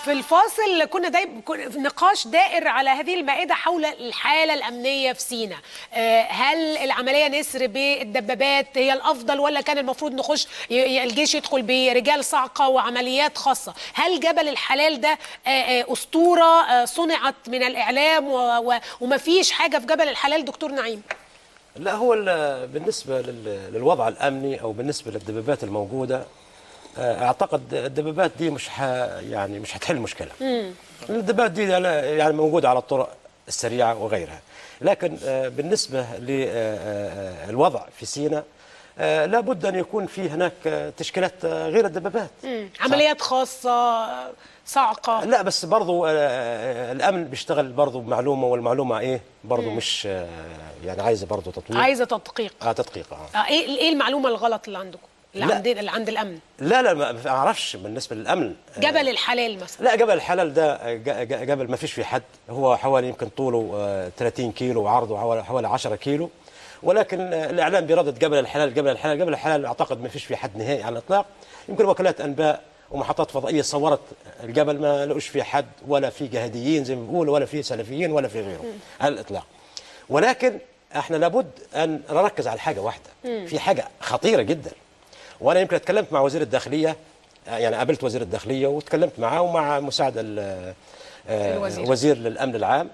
في الفاصل كنا دايما نقاش دائر على هذه المائدة حول الحالة الأمنية في سيناء آه، هل العملية نسر بالدبابات هي الأفضل ولا كان المفروض نخش ي- ي- الجيش يدخل برجال صاعقة وعمليات خاصة هل جبل الحلال ده آه، آه، أسطورة آه، صنعت من الإعلام و- و- ومفيش حاجة في جبل الحلال دكتور نعيم لا هو ال- بالنسبة لل- للوضع الأمني أو بالنسبة للدبابات الموجودة آه، أعتقد الدبابات دي مش ح يعني مش هتحل مشكلة الدبابات دي يعني موجودة على الطرق السريعة وغيرها لكن آه، بالنسبة للوضع في سيناء آه، لابد أن يكون في هناك آه، تشكيلات آه، غير الدبابات عمليات خاصة آه، صاعقة لا بس برضو آه، آه، الأمن بيشتغل برضو بمعلومة والمعلومة إيه برضو مش آه، يعني عايزة برضو تطوير عايزة تدقيق آه تدقيق آه. آه، ايه ايه المعلومة الغلط اللي عندكم اللي لا. عند اللي عند الأمن لا لا ما ما اعرفش بالنسبه للامن جبل الحلال مثلا لا جبل الحلال ده ج- ج- جبل ما فيش فيه حد هو حوالي يمكن طوله آه، 30 كيلو وعرضه حوالي حوالي 10 كيلو ولكن آه، الاعلام بيردد جبل الحلال جبل الحلال جبل الحلال اعتقد ما فيش فيه حد نهائي على الاطلاق يمكن وكالات انباء ومحطات فضائيه صورت الجبل ما لقوش فيه حد ولا فيه جهاديين زي ما بيقولوا ولا فيه سلفيين ولا فيه غيره على الاطلاق ولكن احنا لابد ان نركز على حاجه واحده في حاجه خطيره جدا وانا يمكن اتكلمت مع وزير الداخليه آه، يعني قابلت وزير الداخليه وتكلمت معاه ومع مساعد ال- آه، الوزير. وزير للامن العام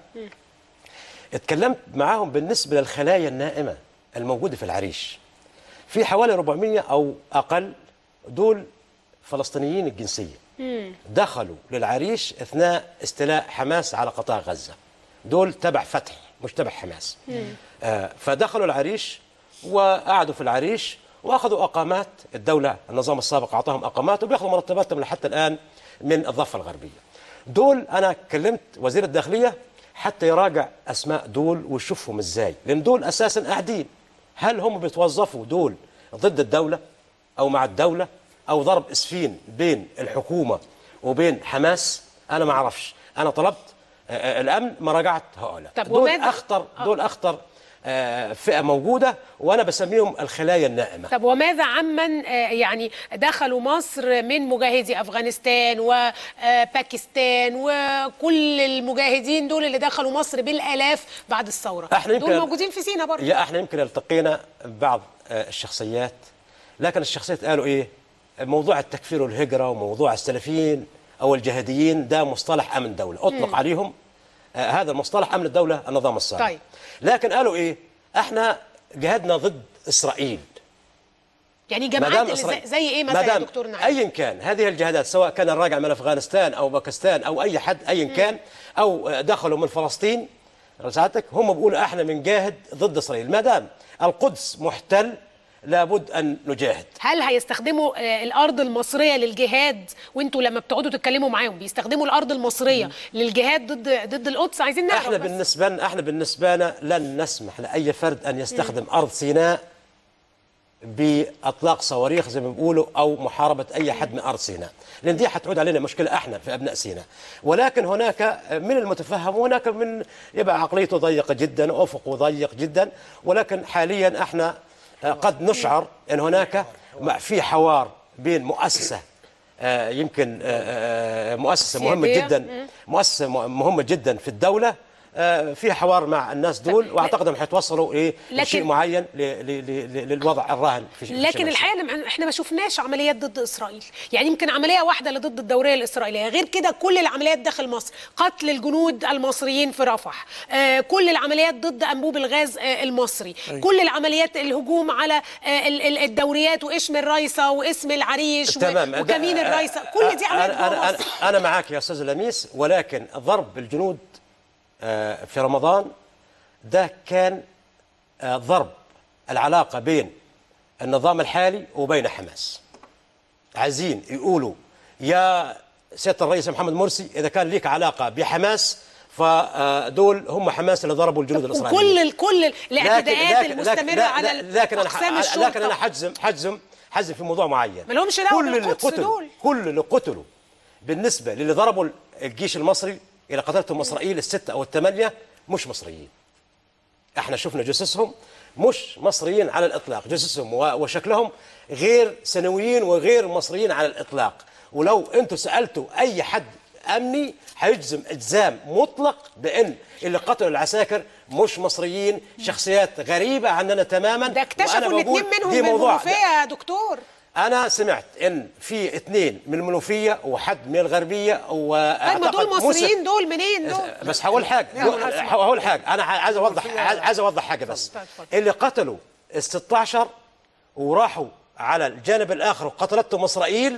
اتكلمت معاهم بالنسبه للخلايا النائمه الموجوده في العريش في حوالي 400 او اقل دول فلسطينيين الجنسيه دخلوا للعريش اثناء استيلاء حماس على قطاع غزه دول تبع فتح مش تبع حماس آه فدخلوا العريش وقعدوا في العريش واخذوا اقامات الدوله النظام السابق اعطاهم اقامات وبياخذوا مرتباتهم لحتى الان من الضفه الغربيه دول انا كلمت وزير الداخليه حتى يراجع اسماء دول ويشوفهم ازاي لان دول اساسا قاعدين هل هم بيتوظفوا دول ضد الدوله او مع الدوله او ضرب اسفين بين الحكومه وبين حماس انا ما اعرفش انا طلبت آه، آه، الامن ما راجعت هؤلاء طب دول وماذا- اخطر دول اخطر آه، فئه موجوده وانا بسميهم الخلايا النائمه طب وماذا عمن آه، يعني دخلوا مصر من مجاهدي افغانستان وباكستان وكل المجاهدين دول اللي دخلوا مصر بالالاف بعد الثوره احنا يمكن دول موجودين في سينا برضه يا احنا يمكن التقينا بعض آه، الشخصيات لكن الشخصيات قالوا ايه موضوع التكفير والهجره وموضوع السلفيين او الجهاديين ده مصطلح امن دوله اطلق عليهم آه هذا المصطلح امن الدوله النظام السابق طيب. لكن قالوا ايه احنا جهادنا ضد اسرائيل يعني ما جماعات دام اللي زي, إسرائيل- زي ايه ما مثلا يا دام دكتور نعيم ايا كان هذه الجهادات سواء كان الراجع من افغانستان او باكستان او اي حد ايا كان او دخلوا من فلسطين ساعتك هم بيقولوا احنا بنجاهد ضد اسرائيل ما دام القدس محتل لابد ان نجاهد هل هيستخدموا آه، الارض المصريه للجهاد وانتوا لما بتقعدوا تتكلموا معاهم بيستخدموا الارض المصريه للجهاد ضد ضد القدس عايزين نعرف احنا بس. بالنسبه لنا احنا بالنسبه لنا لن نسمح لاي فرد ان يستخدم ارض سيناء باطلاق صواريخ زي ما بيقولوا او محاربه اي حد من ارض سيناء لان دي حتعود علينا مشكله احنا في ابناء سيناء ولكن هناك من المتفهم وهناك من يبقى عقليته ضيقه جدا وافقه ضيق جدا ولكن حاليا احنا قد نشعر ان هناك في حوار بين مؤسسه آه، يمكن آه، آه، مؤسسه مهمه سيادية. جدا مؤسسه م- مهمه جدا في الدوله آه، في حوار مع الناس دول واعتقد انهم حيتوصلوا ايه لكن- لشيء معين ل- ل- ل- للوضع الراهن في في لكن شمال الحقيقه إن احنا ما شفناش عمليات ضد اسرائيل يعني يمكن عمليه واحده اللي ضد الدوريه الاسرائيليه غير كده كل العمليات داخل مصر قتل الجنود المصريين في رفح آه كل العمليات ضد انبوب الغاز آه المصري كل العمليات الهجوم على آه ال- ال- الدوريات واسم الرايسه واسم العريش و- تمام وكمين ده- الرايسه كل دي عمليات أنا, جوه أنا, مصر أنا, أنا معاك يا أستاذ لميس ولكن ضرب الجنود آه، في رمضان ده كان آه، ضرب العلاقة بين النظام الحالي وبين حماس عايزين يقولوا يا سيادة الرئيس محمد مرسي إذا كان ليك علاقة بحماس فدول هم حماس اللي ضربوا الجنود الإسرائيليين وكل ال- كل الاعتداءات المستمره لا- على لا- لكن انا اقسام ح- الشرطه لكن انا حجزم حجزم حجزم في موضوع معين ما لهمش دعوة كل اللي بالقدس قتلوا دول. كل اللي قتلوا بالنسبه للي ضربوا الجيش المصري الى قتلتهم اسرائيل السته او الثمانيه مش مصريين احنا شفنا جثثهم مش مصريين على الاطلاق جثثهم و- وشكلهم غير سنويين وغير مصريين على الاطلاق ولو انتم سالتوا اي حد امني هيجزم اجزام مطلق بان اللي قتلوا العساكر مش مصريين شخصيات غريبه عننا تماما ده اكتشفوا وأنا ان بقول اتنين منهم دي من موضوع- المنوفيه يا دكتور انا سمعت ان في اثنين من المنوفيه وحد من الغربيه و طيب ما دول مصريين دول منين دول بس هقول حاجه دول- هقول حاجه انا عايز اوضح عايز اوضح حاجه بس اتفضل، اتفضل. اللي قتلوا ال 16 وراحوا على الجانب الاخر وقتلتهم اسرائيل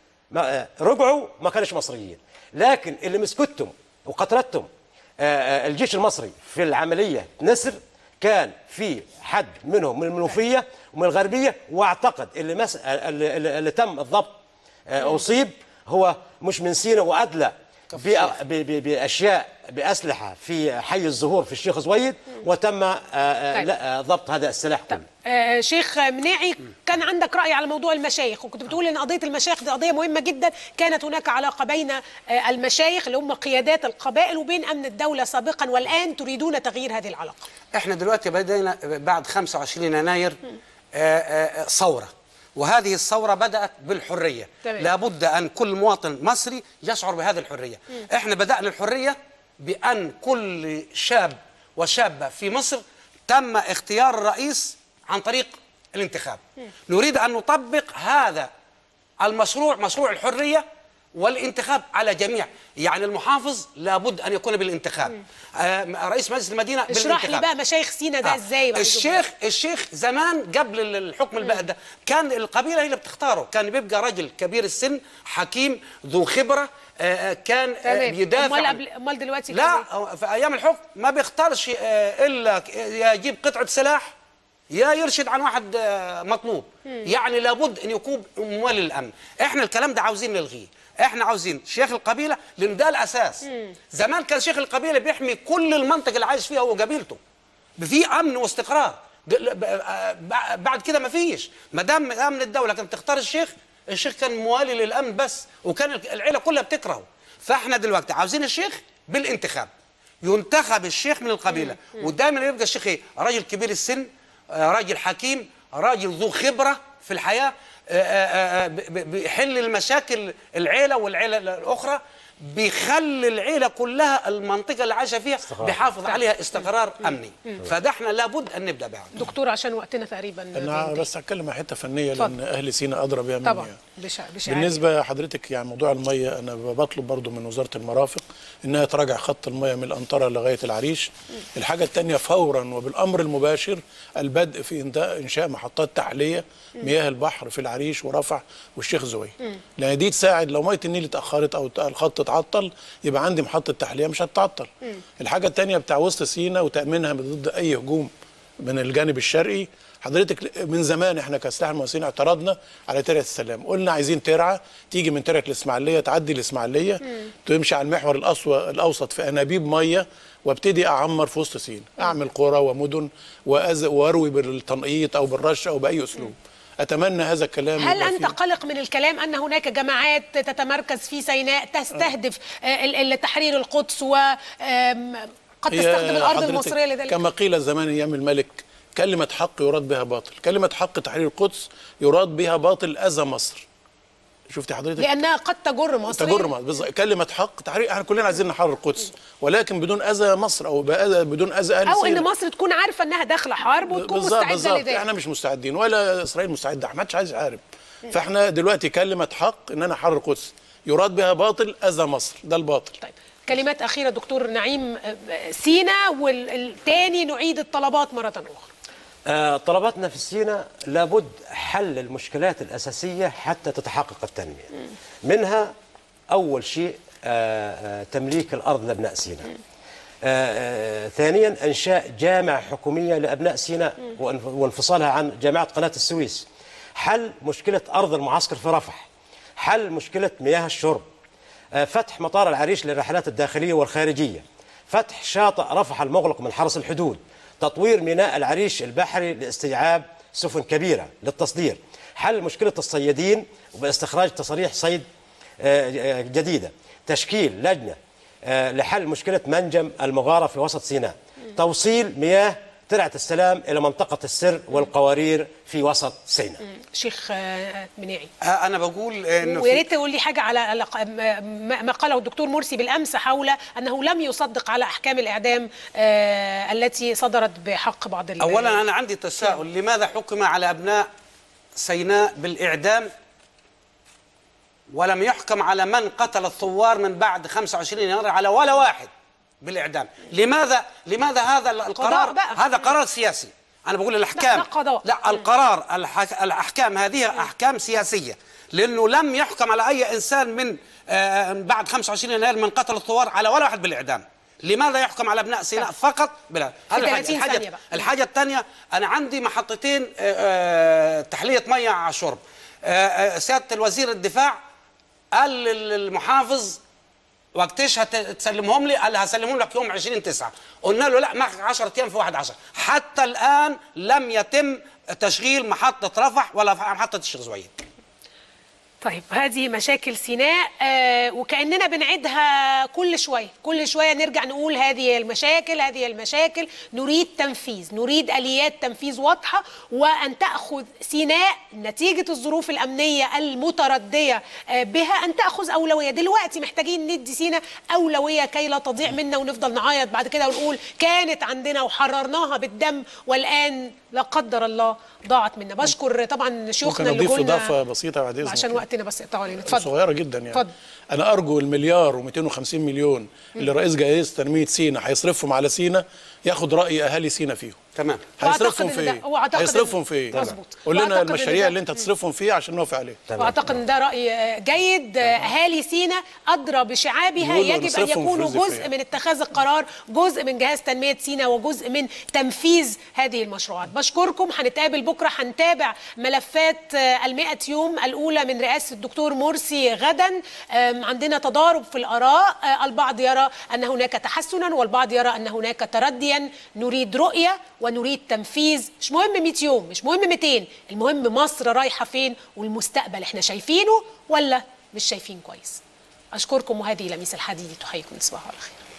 ما آه، رجعوا ما كانش مصريين لكن اللي مسكتهم وقتلتهم آه، آه، الجيش المصري في العمليه نسر كان في حد منهم من المنوفيه ومن الغربيه واعتقد اللي, مس... اللي, اللي, اللي تم الضبط آه، اصيب هو مش من سينا وادلى ب- ب- ب- باشياء باسلحه في حي الزهور في الشيخ زويد وتم آه، آه، طيب. لا، آه، ضبط هذا السلاح كله آه شيخ مناعي كان عندك رأي على موضوع المشايخ وكنت بتقول ان قضية المشايخ دي قضية مهمة جدا كانت هناك علاقة بين آه المشايخ اللي هم قيادات القبائل وبين امن الدولة سابقا والان تريدون تغيير هذه العلاقة احنا دلوقتي بدينا بعد 25 يناير آه، آه، ثوره وهذه الثوره بدات بالحريه تمام. لابد ان كل مواطن مصري يشعر بهذه الحريه احنا بدانا الحريه بان كل شاب وشابه في مصر تم اختيار الرئيس عن طريق الانتخاب نريد ان نطبق هذا المشروع مشروع الحريه والانتخاب على جميع يعني المحافظ لابد ان يكون بالانتخاب آه رئيس مجلس المدينه اشرح لي بالانتخاب بقى مشايخ سينا ده آه. ازاي بعد الشيخ الشيخ زمان قبل ال- الحكم البلد ده كان القبيله هي اللي بتختاره كان بيبقى رجل كبير السن حكيم ذو خبره آه، آه، كان آه، تمام بيدافع امال عن- قبل امال دلوقتي لا كان إيه؟ هو في ايام الحكم ما بيختارش آه، الا ك- يا يجيب قطعه سلاح يا يرشد عن واحد آه، مطلوب يعني لابد ان يكون مولي الامن احنا الكلام ده عاوزين نلغيه احنا عاوزين شيخ القبيله لان ده الاساس زمان كان شيخ القبيله بيحمي كل المنطقه اللي عايش فيها هو قبيلته في امن واستقرار د- ل- ب- آه، بع- بعد كده ما فيش ما دام امن الدوله كانت تختار الشيخ الشيخ كان موالي للامن بس وكان العيله كلها بتكرهه فاحنا دلوقتي عاوزين الشيخ بالانتخاب ينتخب الشيخ من القبيله ودايما يبقى الشيخ ايه راجل كبير السن آه، راجل حكيم راجل ذو خبره في الحياه آه، آه، آه، ب- ب- بيحل المشاكل العيله والعيله الاخرى بيخلي العيله كلها المنطقه اللي عايشه فيها استقرار. بيحافظ عليها استقرار امني فده احنا لابد ان نبدا بها دكتور عشان وقتنا تقريبا انا بينتهي. بس هتكلم عن حته فنيه اتفضل. لان اهل سينا ادرى بيها مني طبعا يعني. بشع بشع بالنسبه لحضرتك يعني موضوع الميه انا بطلب برضو من وزاره المرافق انها تراجع خط الميه من الانطره لغايه العريش الحاجه الثانيه فورا وبالامر المباشر البدء في إنتاء- انشاء محطات تحليه مياه البحر في العريش ورفح والشيخ زويد لان دي تساعد لو ميه النيل اتاخرت او الخط اتعطل يبقى عندي محطه تحليه مش هتتعطل الحاجه الثانيه بتاع وسط سينا وتامينها ضد اي هجوم من الجانب الشرقي حضرتك من زمان احنا كسلاح المصريين اعترضنا على ترعه السلام قلنا عايزين ترعه تيجي من ترعه الاسماعيليه تعدي الاسماعيليه تمشي على المحور الأسو- الاوسط في انابيب ميه وابتدي اعمر في وسط سينا اعمل قرى ومدن وأز- واروي بالتنقيط او بالرش او باي اسلوب اتمنى هذا الكلام هل يبقى انت فيه- قلق من الكلام ان هناك جماعات تتمركز في سيناء تستهدف آه، ال- ال- تحرير القدس و آم، قد هي تستخدم الارض حضرتك المصريه لذلك كما قيل زمان ايام الملك كلمه حق يراد بها باطل كلمه حق تحرير القدس يراد بها باطل اذى مصر شفتي حضرتك لانها قد تجر مصر تجر مصر بالظبط. كلمه حق تحرير احنا كلنا عايزين نحرر القدس ولكن بدون اذى مصر او بأذى بدون اذى اهل او ان سيناء. مصر تكون عارفه انها داخله حرب وتكون بالظبط مستعده بالظبط لذلك احنا مش مستعدين ولا اسرائيل مستعده ما حدش عايز يحارب فاحنا دلوقتي كلمه حق ان انا احرر القدس يراد بها باطل اذى مصر ده الباطل طيب كلمات اخيره دكتور نعيم آه، سينا والتاني نعيد الطلبات مره اخرى آه، طلباتنا في سينا لابد حل المشكلات الأساسية حتى تتحقق التنمية منها أول شيء آه، آه، تمليك الأرض لأبناء سينا آه، آه، ثانيا إنشاء جامعة حكومية لأبناء سيناء وانف- وانفصالها عن جامعة قناة السويس حل مشكلة أرض المعسكر في رفح حل مشكلة مياه الشرب آه، فتح مطار العريش للرحلات الداخلية والخارجية فتح شاطئ رفح المغلق من حرس الحدود تطوير ميناء العريش البحري لاستيعاب سفن كبيرة للتصدير حل مشكلة الصيادين وباستخراج تصاريح صيد آه، آه، جديدة تشكيل لجنة آه، لحل مشكلة منجم المغارة في وسط سيناء توصيل مياه ترعه السلام الى منطقه السر والقوارير في وسط سيناء شيخ آه، مناعي آه، انا بقول انه ويا في- ريت تقول لي حاجه على على ق- ما ما قاله الدكتور مرسي بالامس حول انه لم يصدق على احكام الاعدام آه، التي صدرت بحق بعض ال- اولا انا عندي تساؤل لماذا حكم على ابناء سيناء بالاعدام ولم يحكم على من قتل الثوار من بعد 25 يناير على ولا واحد بالاعدام لماذا لماذا هذا القرار بقى. هذا قرار سياسي انا بقول الاحكام ده قضاء. لا القرار الح- الاحكام هذه احكام سياسيه لانه لم يحكم على اي انسان من آه، بعد 25 يناير من قتل الثوار على ولا واحد بالاعدام لماذا يحكم على ابناء سيناء فقط بلا هذا الحاجة. 30 الحاجة, ثانية بقى. الحاجة الثانية أنا عندي محطتين آه، آه، تحلية مية على شرب آه، آه، سيادة الوزير الدفاع قال للمحافظ وقتش هتسلمهم لي قال لي هسلمهم لك يوم 20 9 قلنا له لا معك 10 ايام في 1 10 حتى الان لم يتم تشغيل محطه رفح ولا محطه الشيخ زويد طيب هذه مشاكل سيناء آه وكأننا بنعيدها كل شوية كل شوية نرجع نقول هذه المشاكل هذه المشاكل نريد تنفيذ نريد آليات تنفيذ واضحة وأن تأخذ سيناء نتيجة الظروف الأمنية المتردية آه بها أن تأخذ أولوية دلوقتي محتاجين ندي سيناء أولوية كي لا تضيع منا ونفضل نعيط بعد كده ونقول كانت عندنا وحررناها بالدم والآن لا قدر الله ضاعت منا بشكر طبعا ممكن شيوخنا اللي اضيف قلنا اضافه بسيطه بعد اذنك عشان وقتنا بس يقطعوا علينا اتفضل صغيره جدا يعني اتفضل. انا ارجو المليار و250 مليون اللي رئيس جهاز تنميه سينا هيصرفهم على سينا ياخد راي اهالي سينا فيهم تمام هيصرفهم وأعتقد في إن ايه؟ ده- وأعتقد هيصرفهم إن- في ايه؟ مظبوط. قول لنا وأعتقد إن المشاريع ده- اللي انت تصرفهم فيه عشان نوافق عليه واعتقد ان ده راي جيد اهالي سينا ادرى بشعابها يقولوا يجب ان نصرفهم يكونوا فلوس جزء إزاي. من اتخاذ القرار جزء من جهاز تنميه سينا وجزء من تنفيذ هذه المشروعات بشكركم هنتقابل بكره هنتابع ملفات المئة يوم الاولى من رئاسه الدكتور مرسي غدا أم، عندنا تضارب في الاراء أه، البعض يرى ان هناك تحسنا والبعض يرى ان هناك ترديا نريد رؤيه ونريد تنفيذ مش مهم 100 يوم مش مهم 200 المهم مصر رايحه فين والمستقبل احنا شايفينه ولا مش شايفين كويس اشكركم وهذه لميس الحديدي تحييكم تصبحوا على خير